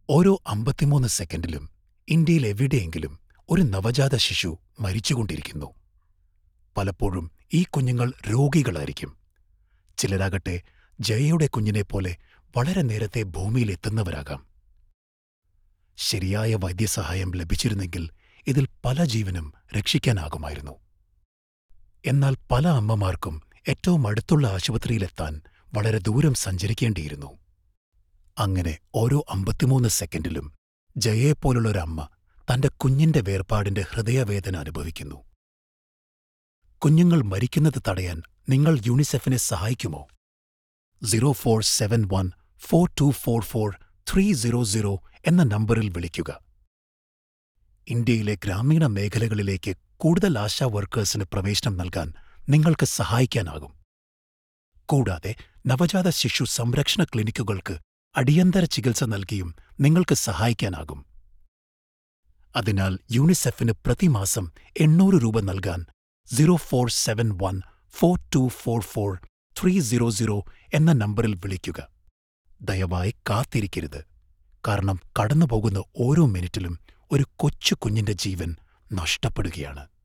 ഓരോ അമ്പത്തിമൂന്ന് സെക്കൻഡിലും ഇന്ത്യയിൽ എവിടെയെങ്കിലും ഒരു നവജാത ശിശു മരിച്ചുകൊണ്ടിരിക്കുന്നു പലപ്പോഴും ഈ കുഞ്ഞുങ്ങൾ രോഗികളായിരിക്കും ചിലരാകട്ടെ ജയയുടെ കുഞ്ഞിനെപ്പോലെ വളരെ നേരത്തെ ഭൂമിയിലെത്തുന്നവരാകാം ശരിയായ വൈദ്യസഹായം ലഭിച്ചിരുന്നെങ്കിൽ ഇതിൽ പല ജീവനും രക്ഷിക്കാനാകുമായിരുന്നു എന്നാൽ പല അമ്മമാർക്കും ഏറ്റവും അടുത്തുള്ള ആശുപത്രിയിലെത്താൻ വളരെ ദൂരം സഞ്ചരിക്കേണ്ടിയിരുന്നു അങ്ങനെ ഓരോ അമ്പത്തിമൂന്ന് സെക്കൻഡിലും ജയയെപ്പോലുള്ളൊരമ്മ തന്റെ കുഞ്ഞിന്റെ വേർപാടിന്റെ ഹൃദയവേദന അനുഭവിക്കുന്നു കുഞ്ഞുങ്ങൾ മരിക്കുന്നത് തടയാൻ നിങ്ങൾ യൂണിസെഫിനെ സഹായിക്കുമോ zero four seven one four two four four three zero zero എന്ന നമ്പറിൽ വിളിക്കുക ഇന്ത്യയിലെ ഗ്രാമീണ മേഖലകളിലേക്ക് കൂടുതൽ ആശാ വർക്കേഴ്സിന് പ്രവേശനം നൽകാൻ നിങ്ങൾക്ക് സഹായിക്കാനാകും കൂടാതെ നവജാത ശിശു സംരക്ഷണ ക്ലിനിക്കുകൾക്ക് അടിയന്തര ചികിത്സ നൽകിയും നിങ്ങൾക്ക് സഹായിക്കാനാകും അതിനാൽ യൂണിസെഫിന് പ്രതിമാസം എണ്ണൂറ് രൂപ നൽകാൻ zero four seven one four two four four three zero zero എന്ന നമ്പറിൽ വിളിക്കുക ദയവായി കാത്തിരിക്കരുത് കാരണം കടന്നുപോകുന്ന ഓരോ മിനിറ്റിലും ഒരു കൊച്ചു കുഞ്ഞിന്റെ ജീവൻ നഷ്ടപ്പെടുകയാണ്